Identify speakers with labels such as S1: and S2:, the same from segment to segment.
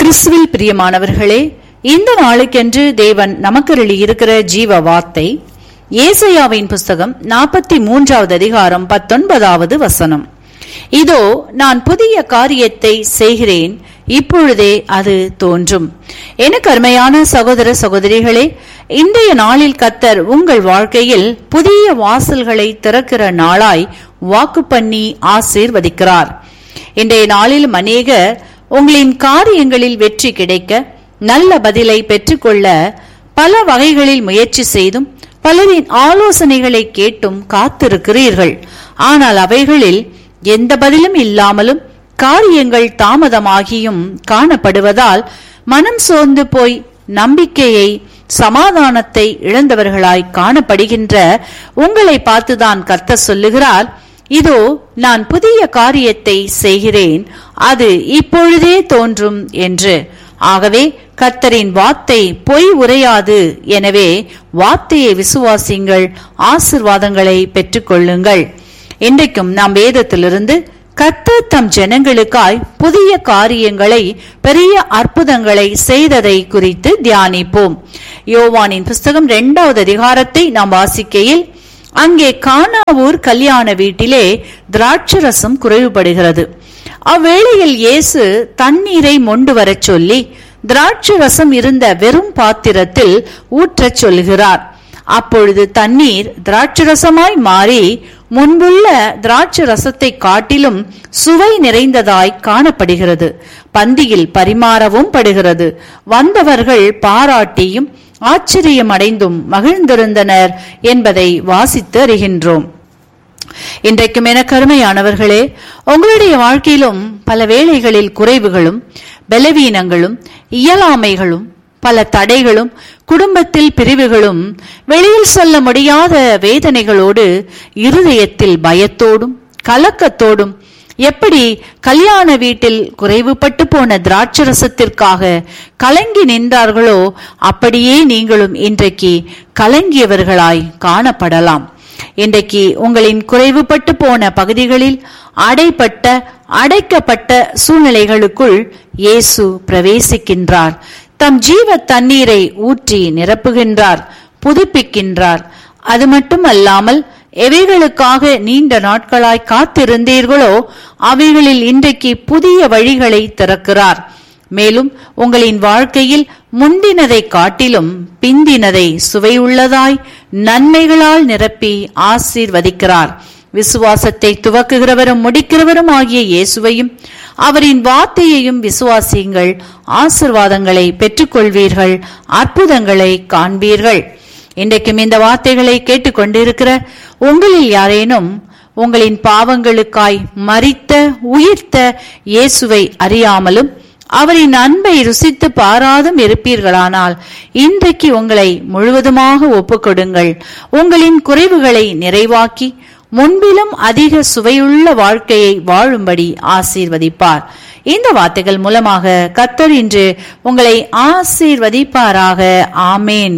S1: கிறிஸ்துவில் பிரியமானவர்களே இந்த நாளுக்கென்று தேவன் நமக்கருளி இருக்கிற ஜீவ வார்த்தை ஏசையாவின் புஸ்தகம் நாற்பத்தி மூன்றாவது அதிகாரம் பத்தொன்பதாவது வசனம் இதோ நான் புதிய காரியத்தை செய்கிறேன் இப்பொழுதே அது தோன்றும் எனக்கு அருமையான சகோதர சகோதரிகளே இன்றைய நாளில் கத்தர் உங்கள் வாழ்க்கையில் புதிய வாசல்களை திறக்கிற நாளாய் வாக்கு பண்ணி ஆசீர்வதிக்கிறார் இன்றைய நாளிலும் அநேகர் உங்களின் காரியங்களில் வெற்றி கிடைக்க நல்ல பதிலை பெற்றுக்கொள்ள பல வகைகளில் முயற்சி செய்தும் பலரின் ஆலோசனைகளை கேட்டும் காத்திருக்கிறீர்கள் ஆனால் அவைகளில் எந்த பதிலும் இல்லாமலும் காரியங்கள் தாமதமாகியும் காணப்படுவதால் மனம் சோர்ந்து போய் நம்பிக்கையை சமாதானத்தை இழந்தவர்களாய் காணப்படுகின்ற உங்களை பார்த்துதான் கத்த சொல்லுகிறார் இதோ நான் புதிய காரியத்தை செய்கிறேன் அது இப்பொழுதே தோன்றும் என்று ஆகவே கர்த்தரின் வார்த்தை பொய் உரையாது எனவே வார்த்தையை விசுவாசிங்கள் ஆசிர்வாதங்களை பெற்றுக்கொள்ளுங்கள் இன்றைக்கும் நாம் வேதத்திலிருந்து கர்த்தர் தம் ஜனங்களுக்காய் புதிய காரியங்களை பெரிய அற்புதங்களை செய்ததை குறித்து தியானிப்போம் யோவானின் புஸ்தகம் இரண்டாவது அதிகாரத்தை நாம் வாசிக்கையில் அங்கே கானாவூர் கல்யாண வீட்டிலே திராட்சரசம் குறைவுபடுகிறது அவ்வேளையில் இயேசு தண்ணீரை மொண்டு வரச் சொல்லி திராட்சை ரசம் இருந்த வெறும் பாத்திரத்தில் ஊற்றச் சொல்கிறார் அப்பொழுது தண்ணீர் திராட்சரசமாய் மாறி முன்புள்ள திராட்சை ரசத்தை காட்டிலும் சுவை நிறைந்ததாய் காணப்படுகிறது பந்தியில் பரிமாறவும் படுகிறது வந்தவர்கள் பாராட்டியும் ஆச்சரியம் அடைந்தும் மகிழ்ந்திருந்தனர் என்பதை வாசித்து அறிகின்றோம் இன்றைக்கும் என கருமையானவர்களே உங்களுடைய வாழ்க்கையிலும் பல வேளைகளில் குறைவுகளும் பலவீனங்களும் இயலாமைகளும் பல தடைகளும் குடும்பத்தில் பிரிவுகளும் வெளியில் சொல்ல முடியாத வேதனைகளோடு இருதயத்தில் பயத்தோடும் கலக்கத்தோடும் எப்படி கல்யாண வீட்டில் குறைவுபட்டு போன திராட்சரசத்திற்காக கலங்கி நின்றார்களோ அப்படியே நீங்களும் இன்றைக்கு கலங்கியவர்களாய் காணப்படலாம் இன்றைக்கு உங்களின் குறைவுபட்டு போன பகுதிகளில் அடைப்பட்ட அடைக்கப்பட்ட சூழ்நிலைகளுக்குள் இயேசு பிரவேசிக்கின்றார் தம் ஜீவ தண்ணீரை ஊற்றி நிரப்புகின்றார் புதுப்பிக்கின்றார் அது மட்டுமல்லாமல் எவைகளுக்காக நீண்ட நாட்களாய் காத்திருந்தீர்களோ அவைகளில் இன்றைக்கு புதிய வழிகளை திறக்கிறார் மேலும் உங்களின் வாழ்க்கையில் முந்தினதை காட்டிலும் பிந்தினதை சுவையுள்ளதாய் நன்மைகளால் நிரப்பி ஆசீர்வதிக்கிறார் விசுவாசத்தை துவக்குகிறவரும் முடிக்கிறவரும் ஆகிய இயேசுவையும் அவரின் வார்த்தையையும் விசுவாசியுங்கள் ஆசிர்வாதங்களை பெற்றுக்கொள்வீர்கள் அற்புதங்களை காண்பீர்கள் இன்றைக்கும் இந்த வார்த்தைகளை கேட்டுக்கொண்டிருக்கிற உங்களில் யாரேனும் உங்களின் பாவங்களுக்காய் மறித்த உயிர்த்த இயேசுவை அறியாமலும் அவரின் அன்பை ருசித்து பாராதும் இருப்பீர்களானால் இன்றைக்கு உங்களை முழுவதுமாக ஒப்புக்கொடுங்கள் உங்களின் குறைவுகளை நிறைவாக்கி முன்பிலும் அதிக சுவையுள்ள வாழ்க்கையை வாழும்படி ஆசீர்வதிப்பார் இந்த வார்த்தைகள் மூலமாக கத்தர் இன்று உங்களை ஆசீர்வதிப்பாராக ஆமேன்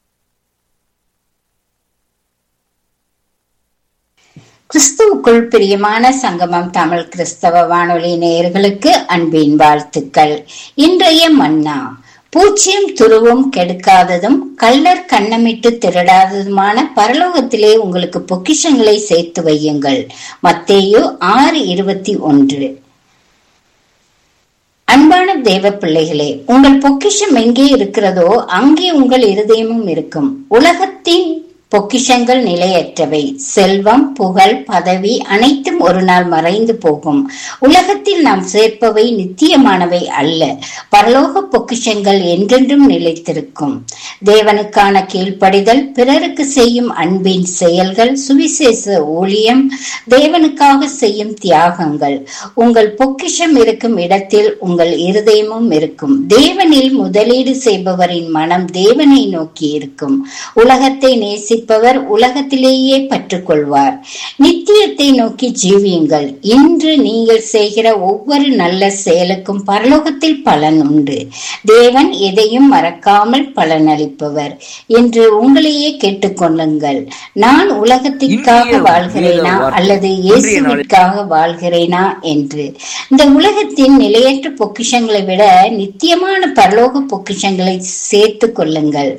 S2: கிறிஸ்துவுக்குள் பிரியமான சங்கமம் தமிழ் கிறிஸ்தவ வானொலி நேயர்களுக்கு அன்பின் வாழ்த்துக்கள் இன்றைய மன்னா பூச்சியும் துருவும் கெடுக்காததும் கள்ளர் கண்ணமிட்டு திருடாததுமான பரலோகத்திலே உங்களுக்கு பொக்கிஷங்களை சேர்த்து வையுங்கள் மத்தேயு ஆறு இருபத்தி ஒன்று அன்பான தேவ பிள்ளைகளே உங்கள் பொக்கிஷம் எங்கே இருக்கிறதோ அங்கே உங்கள் இருதயமும் இருக்கும் உலகத்தின் பொக்கிஷங்கள் நிலையற்றவை செல்வம் புகழ் பதவி அனைத்தும் ஒரு நாள் மறைந்து போகும் உலகத்தில் நாம் சேர்ப்பவை நித்தியமானவை அல்ல பரலோக பொக்கிஷங்கள் என்றென்றும் நிலைத்திருக்கும் தேவனுக்கான கீழ்ப்படிதல் பிறருக்கு செய்யும் அன்பின் செயல்கள் சுவிசேஷ ஊழியம் தேவனுக்காக செய்யும் தியாகங்கள் உங்கள் பொக்கிஷம் இருக்கும் இடத்தில் உங்கள் இருதயமும் இருக்கும் தேவனில் முதலீடு செய்பவரின் மனம் தேவனை நோக்கி இருக்கும் உலகத்தை நேசி நேசிப்பவர் உலகத்திலேயே பற்றுக்கொள்வார் நித்தியத்தை நோக்கி ஜீவியுங்கள் இன்று நீங்கள் செய்கிற ஒவ்வொரு நல்ல செயலுக்கும் பரலோகத்தில் பலன் உண்டு தேவன் எதையும் மறக்காமல் பலனளிப்பவர் என்று உங்களையே கேட்டுக்கொள்ளுங்கள் நான் உலகத்திற்காக
S3: இன்றைய
S2: வாழ்கிறேனா
S3: வேத வார்த்தை.
S2: அல்லது
S3: இன்றைய நாளில்
S2: இயேசுவிற்காக வாழ்கிறேனா என்று இந்த உலகத்தின் நிலையற்ற பொக்கிஷங்களை விட நித்தியமான பரலோக பொக்கிஷங்களை சேர்த்து கொள்ளுங்கள்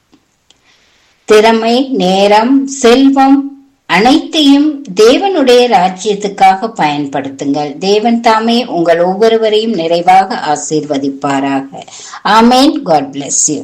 S2: திறமை நேரம் செல்வம் அனைத்தையும் தேவனுடைய ராஜ்யத்துக்காக பயன்படுத்துங்கள் தேவன் தாமே உங்கள் ஒவ்வொருவரையும் நிறைவாக ஆசீர்வதிப்பாராக ஆமேன் காட் bless யூ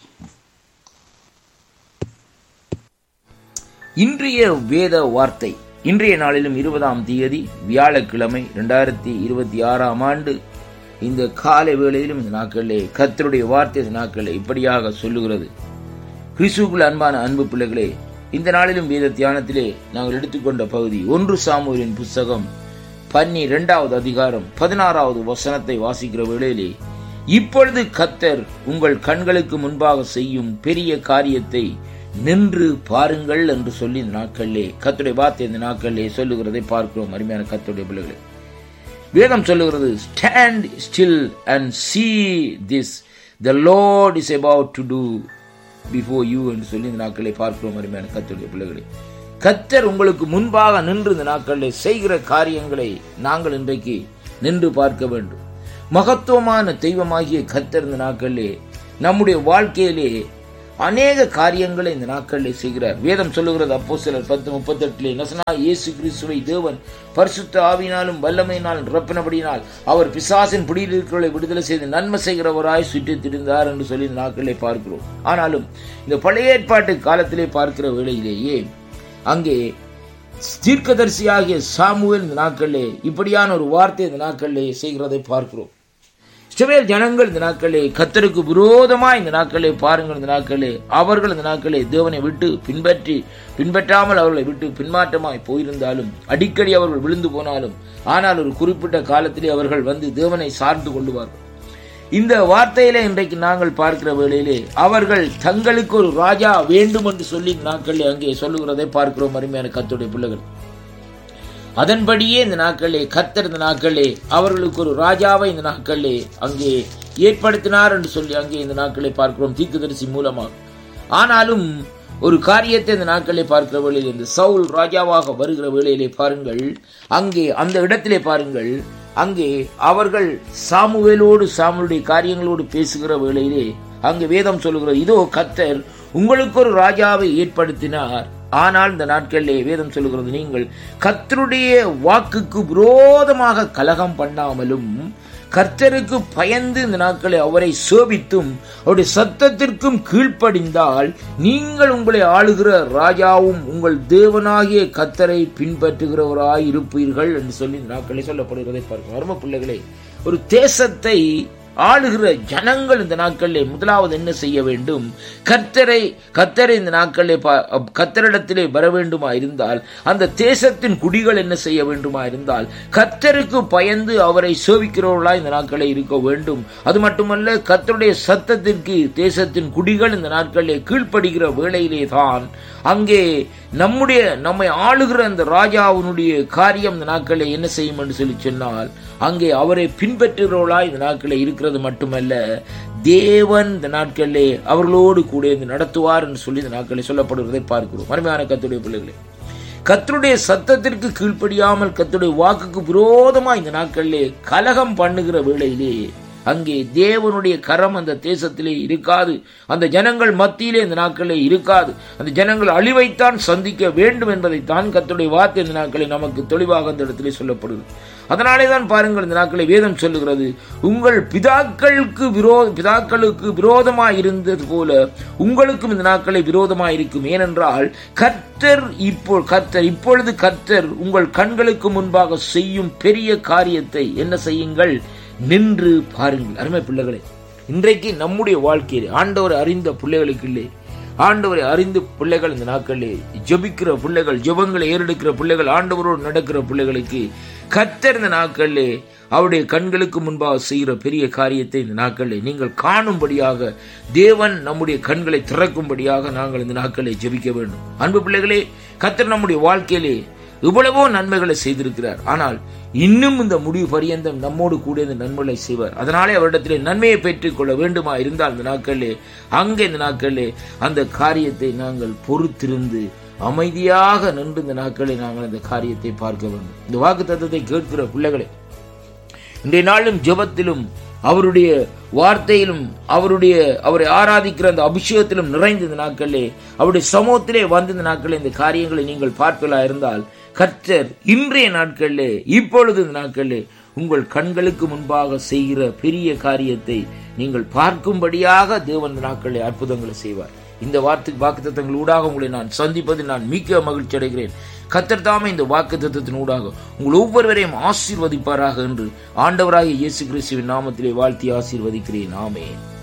S3: இன்றைய வேத வார்த்தை இன்றைய நாளிலும் இருபதாம் தேதி வியாழக்கிழமை இரண்டாயிரத்தி இருபத்தி ஆறாம் ஆண்டு இந்த காலை வேளையிலும் இந்த நாட்களிலே கர்த்தருடைய வார்த்தை இந்த நாட்களிலே இப்படியாக சொல்லுகிறது கிறிஸ்துக்குள் அன்பான அன்பு பிள்ளைகளே இந்த நாளிலும் வேத தியானத்திலே நாங்கள் எடுத்துக்கொண்ட பகுதி ஒன்று சாமுவேலின் புஸ்தகம் பன்னிரெண்டாவது அதிகாரம் பதினாறாவது வசனத்தை வாசிக்கிற வேளையிலே இப்பொழுது கத்தர் உங்கள் கண்களுக்கு முன்பாக செய்யும் பெரிய காரியத்தை நின்று பாருங்கள் என்று சொல்லி இந்த நாட்களிலே கத்துடைய வார்த்தை இந்த நாட்களிலே சொல்லுகிறதை பார்க்கிறோம் அருமையான கத்துடைய பிள்ளைகளே வேதம் சொல்லுகிறது stand still and see this the lord is about to do before you என்று சொல்லி இந்த நாட்களை பார்க்கிறோம் அருமையான கத்துடைய பிள்ளைகளே கத்தர் உங்களுக்கு முன்பாக நின்று இந்த நாட்களில் செய்கிற காரியங்களை நாங்கள் இன்றைக்கு நின்று பார்க்க வேண்டும் மகத்துவமான தெய்வமாகிய கத்தர் இந்த நாட்களிலே நம்முடைய வாழ்க்கையிலே அநேக காரியங்களை இந்த நாட்களில் செய்கிறார் வேதம் சொல்லுகிறது அப்போ சிலர் பத்து முப்பத்தெட்டிலே நசனா இயேசு கிறிஸ்துவை தேவன் பரிசுத்த ஆவினாலும் வல்லமையினாலும் நிரப்பினபடியினால் அவர் பிசாசின் பிடியில் இருக்கிறவர்களை விடுதலை செய்து நன்மை செய்கிறவராய் சுற்றித் திரிந்தார் என்று சொல்லி இந்த நாட்களிலே பார்க்கிறோம் ஆனாலும் இந்த பழைய ஏற்பாட்டு காலத்திலே பார்க்கிற வேளையிலேயே அங்கே தீர்க்கதரிசியாகிய சாமுவேல் இந்த நாட்களிலே இப்படியான ஒரு வார்த்தை இந்த நாட்களிலே செய்கிறதை பார்க்கிறோம் இஸ்ரவேல் ஜனங்கள் இந்த நாட்களே கத்தருக்கு விரோதமா இந்த நாட்களே பாருங்கள் இந்த நாட்களே அவர்கள் இந்த நாட்களே தேவனை விட்டு பின்பற்றி பின்பற்றாமல் அவர்களை விட்டு பின்மாற்றமாய் போயிருந்தாலும் அடிக்கடி அவர்கள் விழுந்து போனாலும் ஆனால் ஒரு குறிப்பிட்ட காலத்திலே அவர்கள் வந்து தேவனை சார்ந்து கொள்ளுவார்கள் இந்த வார்த்தையில இன்றைக்கு நாங்கள் பார்க்கிற வேளையிலே அவர்கள் தங்களுக்கு ஒரு ராஜா வேண்டும் என்று சொல்லி இந்த நாட்களிலே அங்கே சொல்லுகிறதை பார்க்கிறோம் அருமையான கத்துடைய பிள்ளைகள் அதன்படியே இந்த நாட்களே கத்தர் இந்த நாட்களே அவர்களுக்கு ஒரு ராஜாவை இந்த நாட்களே அங்கே ஏற்படுத்தினார் என்று சொல்லி அங்கே இந்த நாட்களை பார்க்கிறோம் தீர்க்கதரிசி மூலமாக ஆனாலும் ஒரு காரியத்தை இந்த நாட்களை பார்க்கிற வேளையில் இந்த சவுல் ராஜாவாக வருகிற வேளையிலே பாருங்கள் அங்கே அந்த இடத்திலே பாருங்கள் அங்கே அவர்கள் சாமுவேலோடு சாமுடைய காரியங்களோடு பேசுகிற வேளையிலே அங்கே வேதம் சொல்லுகிறது இதோ கத்தர் உங்களுக்கு ஒரு ராஜாவை ஏற்படுத்தினார் ஆனால் இந்த நாட்களிலே வேதம் சொல்லுகிறது நீங்கள் கர்த்தருடைய வாக்குக்கு விரோதமாக கலகம் பண்ணாமலும் கர்த்தருக்கு பயந்து இந்த நாட்களை அவரை சோபித்தும் அவருடைய சத்தத்திற்கும் கீழ்ப்படிந்தால் நீங்கள் உங்களை ஆளுகிற ராஜாவும் உங்கள் தேவனாகிய கத்தரை பின்பற்றுகிறவராய் இருப்பீர்கள் என்று சொல்லி இந்த நாட்களை சொல்லப்படுகிறதை பார்க்கிறோம் அரும பிள்ளைகளே ஒரு தேசத்தை ஆளுகிற ஜனங்கள் இந்த நாட்களிலே முதலாவது என்ன செய்ய வேண்டும் கர்த்தரை கர்த்தரை இந்த நாட்களிலே பா- கர்த்தரிடத்திலே வர வேண்டுமா இருந்தால் அந்த தேசத்தின் குடிகள் என்ன செய்ய வேண்டுமா இருந்தால் கர்த்தருக்கு பயந்து அவரை சேவிக்கிறவர்களா இந்த நாட்களில் இருக்க வேண்டும் அது மட்டுமல்ல கர்த்தருடைய சத்தத்திற்கு தேசத்தின் குடிகள் இந்த நாட்களிலே கீழ்ப்படுகிற வேளையிலே தான் அங்கே நம்முடைய நம்மை ஆளுகிற அந்த ராஜாவினுடைய காரியம் இந்த நாட்களில் என்ன செய்யும் என்று சொல்லி சொன்னால் அங்கே அவரை பின்பற்றுகிறவர்களா இந்த நாட்களில் இருக்கிறது மட்டுமல்ல தேவன் இந்த நாட்களிலே அவர்களோடு கூட இந்த நடத்துவார் என்று சொல்லி இந்த நாட்களில் சொல்லப்படுவதை பார்க்கிறோம் அருமையான கத்துடைய பிள்ளைகளே கத்தருடைய சத்தத்திற்கு கீழ்ப்படியாமல் கத்தருடைய வாக்குக்கு விரோதமா இந்த நாட்களிலே கலகம் பண்ணுகிற வேளையிலே அங்கே தேவனுடைய கரம் அந்த தேசத்திலே இருக்காது அந்த ஜனங்கள் மத்தியிலே இந்த நாட்களிலே இருக்காது அந்த ஜனங்கள் அழிவைத்தான் சந்திக்க வேண்டும் என்பதைத்தான் கர்த்தருடைய வார்த்தை இந்த நாட்களில் நமக்கு தெளிவாக அந்த இடத்திலே சொல்லப்படுது அதனாலே தான் பாருங்கள் இந்த நாட்களை வேதம் சொல்லுகிறது உங்கள் பிதாக்களுக்கு விரோ பிதாக்களுக்கு விரோதமாய் இருந்தது போல உங்களுக்கும் இந்த நாட்களை விரோதமாய் இருக்கும் ஏனென்றால் கர்த்தர் இப்போ கர்த்தர் இப்பொழுது கர்த்தர் உங்கள் கண்களுக்கு முன்பாக செய்யும் பெரிய காரியத்தை என்ன செய்யுங்கள் நின்று பாருங்கள் அருமை பிள்ளைகளே இன்றைக்கு நம்முடைய வாழ்க்கையில் ஆண்டவரை அறிந்த பிள்ளைகளுக்கு இல்லை ஆண்டவரை அறிந்து பிள்ளைகள் இந்த நாட்களிலே ஜெபிக்கிற பிள்ளைகள் ஜெபங்களை ஏறெடுக்கிற பிள்ளைகள் ஆண்டவரோடு நடக்கிற பிள்ளைகளுக்கு கத்தர் இந்த நாட்களிலே அவருடைய கண்களுக்கு முன்பாக செய்கிற பெரிய காரியத்தை இந்த நாட்களில் நீங்கள் காணும்படியாக தேவன் நம்முடைய கண்களை திறக்கும்படியாக நாங்கள் இந்த நாட்களை ஜெபிக்க வேண்டும் அன்பு பிள்ளைகளே கத்தர் நம்முடைய வாழ்க்கையிலே இவ்வளவோ நன்மைகளை செய்திருக்கிறார் ஆனால் இன்னும் இந்த முடிவு பரியந்தம் நம்மோடு கூட இந்த நன்மைகளை செய்வார் அதனாலே அவரிடத்திலே நன்மையை பெற்றுக் கொள்ள வேண்டுமா இருந்தால் இந்த நாட்களிலே அங்கே இந்த நாட்களிலே அந்த காரியத்தை நாங்கள் பொறுத்திருந்து அமைதியாக நின்று இந்த நாட்களில் நாங்கள் அந்த காரியத்தை பார்க்க வேண்டும் இந்த வாக்கு தத்துவத்தை கேட்கிற பிள்ளைகளே இன்றைய நாளும் ஜெபத்திலும் அவருடைய வார்த்தையிலும் அவருடைய அவரை ஆராதிக்கிற அந்த அபிஷேகத்திலும் நிறைந்த இந்த நாட்களிலே அவருடைய சமூகத்திலே வந்து இந்த நாட்களில் இந்த காரியங்களை நீங்கள் பார்ப்பலா இருந்தால் கர்த்தர் இன்றைய நாட்களிலே இப்பொழுது இந்த நாட்களிலே உங்கள் கண்களுக்கு முன்பாக செய்கிற பெரிய காரியத்தை நீங்கள் பார்க்கும்படியாக தேவன் இந்த நாட்களிலே அற்புதங்களை செய்வார் இந்த வார்த்தை வாக்குத்தத்தங்கள் ஊடாக உங்களை நான் சந்திப்பதில் நான் மிக்க மகிழ்ச்சி அடைகிறேன் கத்தர் தாமே இந்த வாக்கு தத்துவத்தின் ஊடாக உங்கள் ஒவ்வொருவரையும் ஆசீர்வதிப்பாராக என்று ஆண்டவராகிய இயேசு கிறிஸ்துவின் நாமத்திலே வாழ்த்தி ஆசீர்வதிக்கிறேன் ஆமென்